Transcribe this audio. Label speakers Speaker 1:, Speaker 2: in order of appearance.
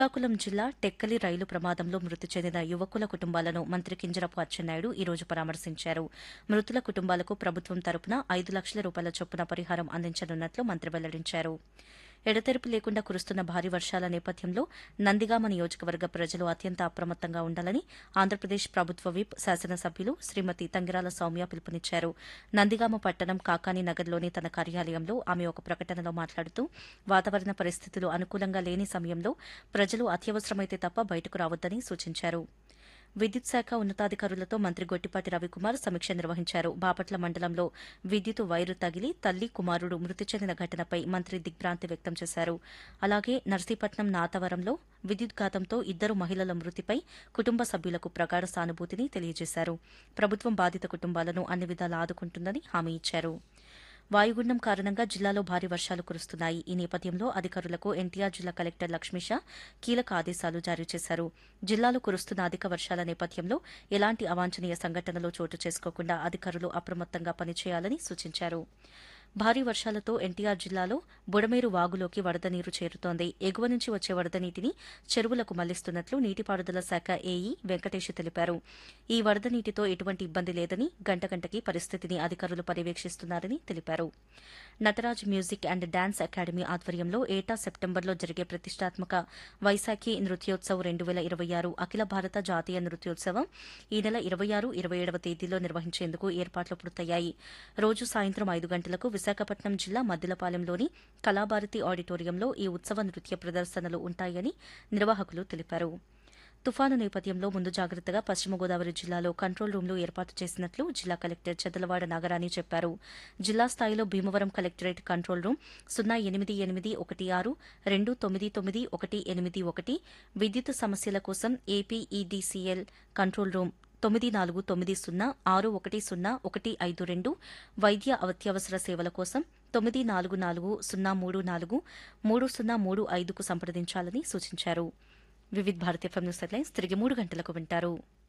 Speaker 1: శ్రీకాకుళం జిల్లా టెక్కలి రైలు ప్రమాదంలో మృతి చెందిన యువకుల కుటుంబాలను మంత్రి కింజరపు అచ్చెన్నాయుడు ఈ రోజు పరామర్శించారు మృతుల కుటుంబాలకు ప్రభుత్వం తరపున ఐదు లక్షల రూపాయల చొప్పున పరిహారం అందించనున్నట్లు మంత్రి వెల్లడించారు ఎడతెరిపి లేకుండా కురుస్తున్న భారీ వర్షాల నేపథ్యంలో నందిగామ నియోజకవర్గ ప్రజలు అత్యంత అప్రమత్తంగా ఉండాలని ఆంధ్రప్రదేశ్ ప్రభుత్వ విప్ శాసనసభ్యులు శ్రీమతి తంగిరాల సౌమ్య పిలుపునిచ్చారు నందిగామ పట్టణం కాకాని నగర్లోని తన కార్యాలయంలో ఆమె ఒక ప్రకటనలో మాట్లాడుతూ వాతావరణ పరిస్థితులు అనుకూలంగా లేని సమయంలో ప్రజలు అత్యవసరమైతే తప్ప బయటకు రావద్దని సూచించారు విద్యుత్ శాఖ ఉన్నతాధికారులతో మంత్రి గొట్టిపాటి రవికుమార్ సమీక్ష నిర్వహించారు బాపట్ల మండలంలో విద్యుత్ వైరు తగిలి తల్లి కుమారుడు మృతి చెందిన ఘటనపై మంత్రి దిగ్భ్రాంతి వ్యక్తం చేశారు అలాగే నర్సీపట్నం నాతవరంలో విద్యుద్ఘాతంతో ఇద్దరు మహిళల మృతిపై కుటుంబ సభ్యులకు ప్రగాఢ సానుభూతిని తెలియజేశారు ప్రభుత్వం బాధిత కుటుంబాలను అన్ని విధాలా ఆదుకుంటుందని హామీ ఇచ్చారు వాయుగుండం కారణంగా జిల్లాలో భారీ వర్షాలు కురుస్తున్నాయి ఈ నేపథ్యంలో అధికారులకు ఎన్టీఆర్ జిల్లా కలెక్టర్ లక్ష్మీష కీలక ఆదేశాలు జారీ చేశారు జిల్లాలో కురుస్తున్న అధిక వర్షాల నేపథ్యంలో ఎలాంటి అవాంఛనీయ సంఘటనలు చోటు చేసుకోకుండా అధికారులు అప్రమత్తంగా పనిచేయాలని సూచించారు భారీ వర్షాలతో ఎన్టీఆర్ జిల్లాలో బుడమేరు వాగులోకి వరద నీరు చేరుతోంది ఎగువ నుంచి వచ్చే వరద నీటిని చెరువులకు మళ్లిస్తున్నట్లు నీటిపారుదల శాఖ ఏఈ వెంకటేష్ తెలిపారు ఈ వరద నీటితో ఎటువంటి ఇబ్బంది లేదని గంట గంటకి పరిస్థితిని అధికారులు పర్యవేక్షిస్తున్నారని తెలిపారు Nataraj music and dance academy ఆధ్వర్యంలో ఏటా సెప్టెంబర్లో జరిగే ప్రతిష్టాత్మక వైశాఖి నృత్యోత్సవ్ రెండు వేల ఇరవై ఆరు అఖిల భారత జాతీయ నృత్యోత్సవం ఈ నెల ఇరవై ఆరు ఇరవై ఏడవ తేదీలో నిర్వహించేందుకు ఏర్పాట్లు పూర్తయ్యాయి రోజు సాయంత్రం ఐదు గంటలకు విశాఖపట్నం జిల్లా మద్దిలపాలెంలోని కళాభారతి ఆడిటోరియంలో ఈ ఉత్సవ నృత్య ప్రదర్శనలు ఉంటాయని నిర్వాహకులు తెలిపారు తుఫాను నేపథ్యంలో ముందు జాగ్రత్తగా పశ్చిమ గోదావరి జిల్లాలో కంట్రోల్ రూమ్లు ఏర్పాటు చేసినట్లు జిల్లా కలెక్టర్ చెదలవాడ నాగరాణి చెప్పారు జిల్లా స్థాయిలో భీమవరం కలెక్టరేట్ కంట్రోల్ రూమ్ సున్నా ఎనిమిది ఎనిమిది ఒకటి ఆరు రెండు తొమ్మిది తొమ్మిది ఒకటి ఎనిమిది ఒకటి విద్యుత్ సమస్యల కోసం ఏపీఈడీసీఎల్ కంట్రోల్ రూమ్ తొమ్మిది నాలుగు తొమ్మిది సున్నా ఆరు ఒకటి సున్నా ఒకటి ఐదు రెండు వైద్య అత్యవసర సేవల కోసం తొమ్మిది నాలుగు నాలుగు సున్నా మూడు నాలుగు మూడు సున్నా మూడు ఐదుకు సంప్రదించాలని సూచించారు Vividh Bharati FM news headlines తిరిగి మూడు గంటలకు వింటారు